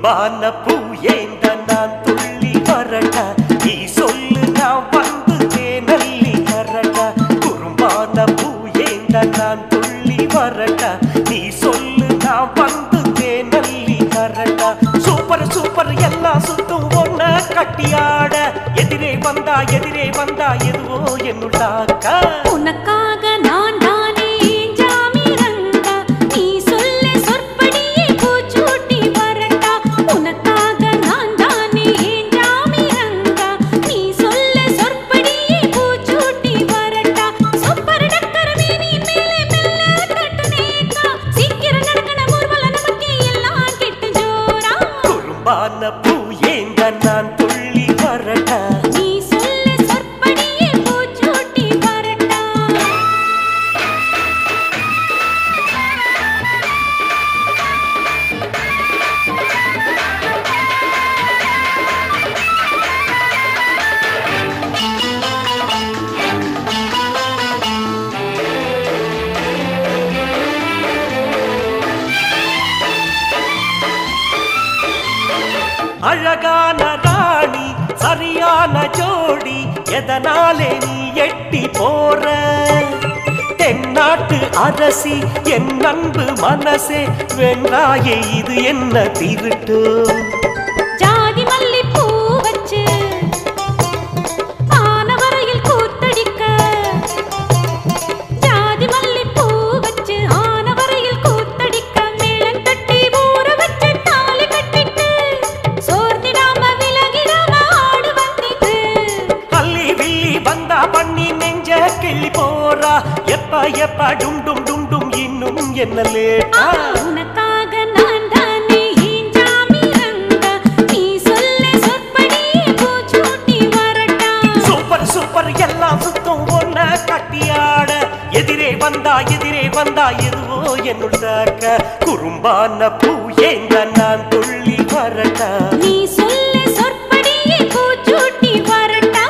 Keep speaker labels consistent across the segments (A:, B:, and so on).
A: குறும்பான பூ ஏந்த நான் துள்ளி வரட்டா நீ சொல்லு நான் வந்து தேனல்லி கரட்டா குறும்பான பூ ஏந்த நான் துள்ளி வரட்டா நீ சொல்லு நான் வந்து தேனல்லி கரட்டா சூப்பர் சூப்பர் எல்லாம் சுத்தும் ஒன்ன கட்டியாட எதிரே வந்தா எதிரே வந்தா எதுவோ என்னுள்ளாக்கா
B: உனக்காக நான் தானே ஜாமி ரங்கா நீ சொல்ல சொற்படியே பூச்சூட்டி வரட்டா உனக்காக நான் தானே ஜாமி ரங்கா நீ சொல்ல சொற்படியே பூச்சூட்டி வரட்டா சூப்பர் டக்கர் மேனி மேலே மெல்ல தட்டுனேக்கா சீக்கிரம் நடக்கண ஊர்வல நமக்கே எல்லாம் கெட்டு ஜோரா
A: குறும்பான பூ ஏந்த நான் துள்ளி வரட்டா
B: நீ சொல்ல சொற்படியே பூச்சூட்டி வரட்டா
A: அழகான ராணி சரியான ஜோடி எதனாலே நீ எட்டி போற தென்னாட்டு அரசி என் அன்பு மனசே வென்றாயே இது என்ன திருட்டு
B: ஜாதி மல்லிப்பூ வச்சு ஆனவரையில் கூத்தடிக்க ஜாதி மல்லிப்பூ வச்சு ஆனவரையில் கூத்தடிக்க மேளம் தட்டி ஊற வச்சு தாலி கட்டிட்டு சோர்ந்திடாம விலகிடாம ஆடு வந்திட்டு
A: அள்ளி வில்லி வந்தா பண்ணி நெஞ்ச கிள்ளி போறா எப்ப எப்ப டும் டும் டும் டும் இன்னும் என்ன லேட்டா
B: உனக்காக நான் தானே ஈஞ்சாமி ரங்கா நீ சொல்ல சொற்படியே பூச்சூட்டி வரட்டா
A: சூப்பர் சூப்பர் எல்லாம் சுத்தம் ஒன்ன கட்டியாட எதிரே வந்தா எதிரே வந்தா எதுவோ என்னுள்ளாக்க குறும்பான பூ ஏங்க நான் துள்ளி வரட்டா
B: நீ சொல்ல சொற்படியே பூச்சூட்டி வரட்டா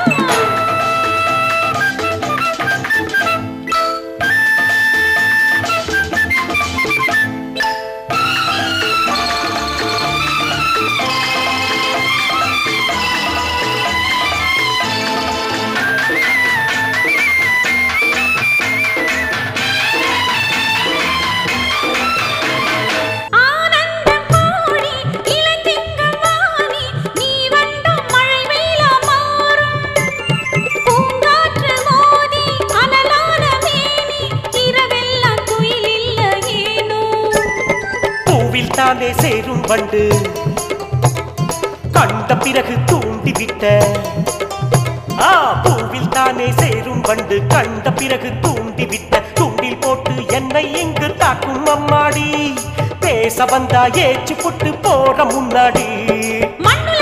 B: ஆனந்தம் கோடி இளஞ்சிங்கம் வாணி நீ வண்டும் மழை வெயிலா மாறும் பூங்காற்று மோதி அனலான மேனி இரவெல்லாம் குயில் இல்ல ஏனோ
A: பூவில் தானே சேரும் வண்டு கண்ட பிறகு தூண்டி விட்ட ஆ பூவில் தானே சேரும் வண்டு கண்ட பிறகு தூண்டி விட்ட தூண்டில் போட்டு என்னை இங்கு தாக்கும் அம்மாடி பேச வந்தா ஏச்சு புட்டு போற முன்னாடி
B: மண்ணுல